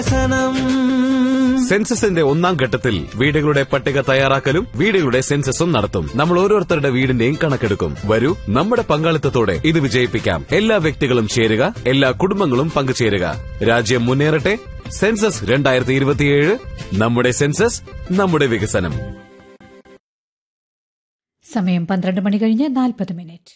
സെൻസസിന്റെ ഒന്നാം ഘട്ടത്തിൽ വീടുകളുടെ പട്ടിക തയ്യാറാക്കലും വീടുകളുടെ സെൻസസും നടത്തും നമ്മൾ ഓരോരുത്തരുടെ വീടിന്റെയും കണക്കെടുക്കും വരൂ നമ്മുടെ പങ്കാളിത്തത്തോടെ ഇത് വിജയിപ്പിക്കാം എല്ലാ വ്യക്തികളും ചേരുക എല്ലാ കുടുംബങ്ങളും പങ്കുചേരുക രാജ്യം മുന്നേറട്ടെ സെൻസസ് രണ്ടായിരത്തി ഇരുപത്തിയേഴ് നമ്മുടെ സെൻസസ് നമ്മുടെ വികസനം സമയം പന്ത്രണ്ട് മണി കഴിഞ്ഞ് നാൽപ്പത് മിനിറ്റ്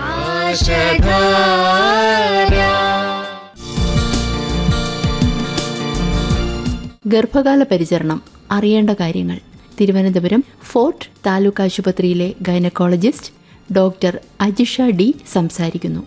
ഗർഭകാല പരിചരണം അറിയേണ്ട കാര്യങ്ങൾ തിരുവനന്തപുരം ഫോർട്ട് താലൂക്ക് ആശുപത്രിയിലെ ഗൈനക്കോളജിസ്റ്റ് ഡോക്ടർ അജിഷ ഡി സംസാരിക്കുന്നു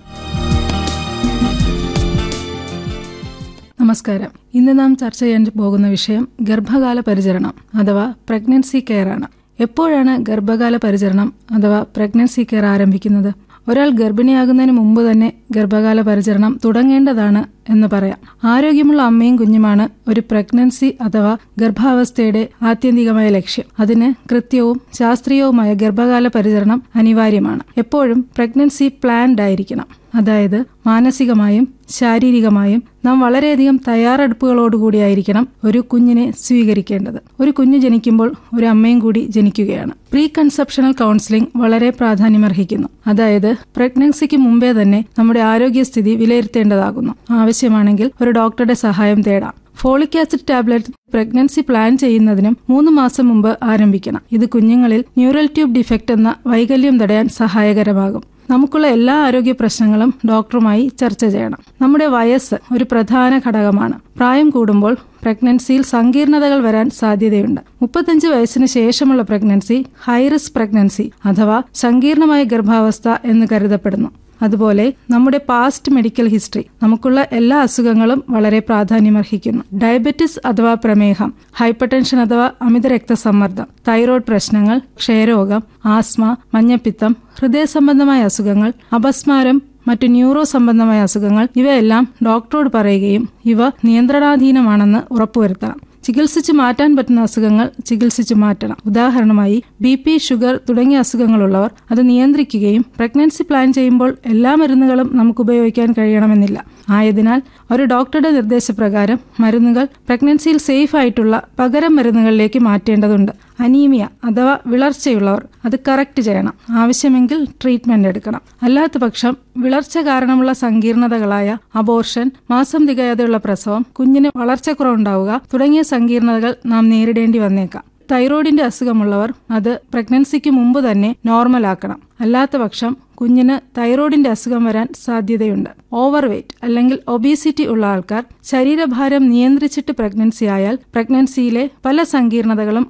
നമസ്കാരം ഇന്ന് നാം ചർച്ച ചെയ്യാൻ പോകുന്ന വിഷയം ഗർഭകാല പരിചരണം അഥവാ പ്രഗ്നൻസി കെയർ ആണ് എപ്പോഴാണ് ഗർഭകാല പരിചരണം അഥവാ പ്രഗ്നൻസി കെയർ ആരംഭിക്കുന്നത് ഒരാൾ ഗർഭിണിയാകുന്നതിന് മുമ്പ് തന്നെ ഗർഭകാല പരിചരണം തുടങ്ങേണ്ടതാണ് എന്ന് പറയാം ആരോഗ്യമുള്ള അമ്മയും കുഞ്ഞുമാണ് ഒരു പ്രഗ്നൻസി അഥവാ ഗർഭാവസ്ഥയുടെ ആത്യന്തികമായ ലക്ഷ്യം അതിന് കൃത്യവും ശാസ്ത്രീയവുമായ ഗർഭകാല പരിചരണം അനിവാര്യമാണ് എപ്പോഴും പ്രഗ്നൻസി പ്ലാൻഡ് ആയിരിക്കണം അതായത് മാനസികമായും ശാരീരികമായും നാം വളരെയധികം തയ്യാറെടുപ്പുകളോടുകൂടിയായിരിക്കണം ഒരു കുഞ്ഞിനെ സ്വീകരിക്കേണ്ടത് ഒരു കുഞ്ഞ് ജനിക്കുമ്പോൾ ഒരു അമ്മയും കൂടി ജനിക്കുകയാണ് പ്രീ കൺസെപ്ഷണൽ കൗൺസിലിംഗ് വളരെ പ്രാധാന്യമർഹിക്കുന്നു അതായത് പ്രഗ്നൻസിക്ക് മുമ്പേ തന്നെ നമ്മുടെ ആരോഗ്യസ്ഥിതി വിലയിരുത്തേണ്ടതാകുന്നു ആവശ്യമാണെങ്കിൽ ഒരു ഡോക്ടറുടെ സഹായം തേടാം folic acid tablet pregnancy plan ചെയ്യുന്നതിനും മൂന്ന് മാസം മുമ്പ് ആരംഭിക്കണം ഇത് കുഞ്ഞുങ്ങളിൽ ന്യൂറൽ ട്യൂബ് ഡിഫക്റ്റ് എന്ന വൈകല്യം തടയാൻ സഹായകരമാകും നമുക്കുള്ള എല്ലാ ആരോഗ്യ പ്രശ്നങ്ങളും ഡോക്ടറുമായി ചർച്ച ചെയ്യണം നമ്മുടെ വയസ്സ് ഒരു പ്രധാന ഘടകമാണ് പ്രായം കൂടുമ്പോൾ പ്രഗ്നൻസിയിൽ സങ്കീർണതകൾ വരാൻ സാധ്യതയുണ്ട് മുപ്പത്തഞ്ച് വയസ്സിന് ശേഷമുള്ള പ്രഗ്നൻസി ഹൈറിസ്ക് പ്രഗ്നൻസി അഥവാ സങ്കീർണമായ ഗർഭാവസ്ഥ എന്ന് കരുതപ്പെടുന്നു അതുപോലെ നമ്മുടെ പാസ്റ്റ് മെഡിക്കൽ ഹിസ്റ്ററി നമുക്കുള്ള എല്ലാ അസുഖങ്ങളും വളരെ പ്രാധാന്യമർഹിക്കുന്നു ഡയബറ്റിസ് അഥവാ പ്രമേഹം ഹൈപ്പർ ടെൻഷൻ അഥവാ അമിത രക്തസമ്മർദ്ദം തൈറോയ്ഡ് പ്രശ്നങ്ങൾ ക്ഷയരോഗം ആസ്മ മഞ്ഞപ്പിത്തം ഹൃദയ സംബന്ധമായ അസുഖങ്ങൾ അപസ്മാരം മറ്റു ന്യൂറോ സംബന്ധമായ അസുഖങ്ങൾ ഇവയെല്ലാം ഡോക്ടറോട് പറയുകയും ഇവ നിയന്ത്രണാധീനമാണെന്ന് ഉറപ്പുവരുത്തണം ചികിത്സിച്ചു മാറ്റാൻ പറ്റുന്ന അസുഖങ്ങൾ ചികിത്സിച്ചു മാറ്റണം ഉദാഹരണമായി ബി പി ഷുഗർ തുടങ്ങിയ അസുഖങ്ങളുള്ളവർ അത് നിയന്ത്രിക്കുകയും പ്രഗ്നൻസി പ്ലാൻ ചെയ്യുമ്പോൾ എല്ലാ മരുന്നുകളും നമുക്ക് ഉപയോഗിക്കാൻ കഴിയണമെന്നില്ല ആയതിനാൽ ഒരു ഡോക്ടറുടെ നിർദ്ദേശപ്രകാരം മരുന്നുകൾ പ്രഗ്നൻസിയിൽ സേഫ് ആയിട്ടുള്ള പകരം മരുന്നുകളിലേക്ക് മാറ്റേണ്ടതുണ്ട് അനീമിയ അഥവാ വിളർച്ചയുള്ളവർ അത് കറക്റ്റ് ചെയ്യണം ആവശ്യമെങ്കിൽ ട്രീറ്റ്മെന്റ് എടുക്കണം അല്ലാത്ത പക്ഷം വിളർച്ച കാരണമുള്ള സങ്കീർണതകളായ അബോർഷൻ മാസം തികയാതെയുള്ള പ്രസവം കുഞ്ഞിന് വളർച്ചക്കുറവുണ്ടാവുക തുടങ്ങിയ സങ്കീർണതകൾ നാം നേരിടേണ്ടി വന്നേക്കാം തൈറോയിഡിന്റെ അസുഖമുള്ളവർ അത് പ്രഗ്നൻസിക്ക് മുമ്പ് തന്നെ നോർമലാക്കണം അല്ലാത്ത പക്ഷം കുഞ്ഞിന് തൈറോയിഡിന്റെ അസുഖം വരാൻ സാധ്യതയുണ്ട് ഓവർ വെയ്റ്റ് അല്ലെങ്കിൽ ഒബീസിറ്റി ഉള്ള ആൾക്കാർ ശരീരഭാരം നിയന്ത്രിച്ചിട്ട് പ്രഗ്നൻസി ആയാൽ പ്രഗ്നൻസിയിലെ പല സങ്കീർണതകളും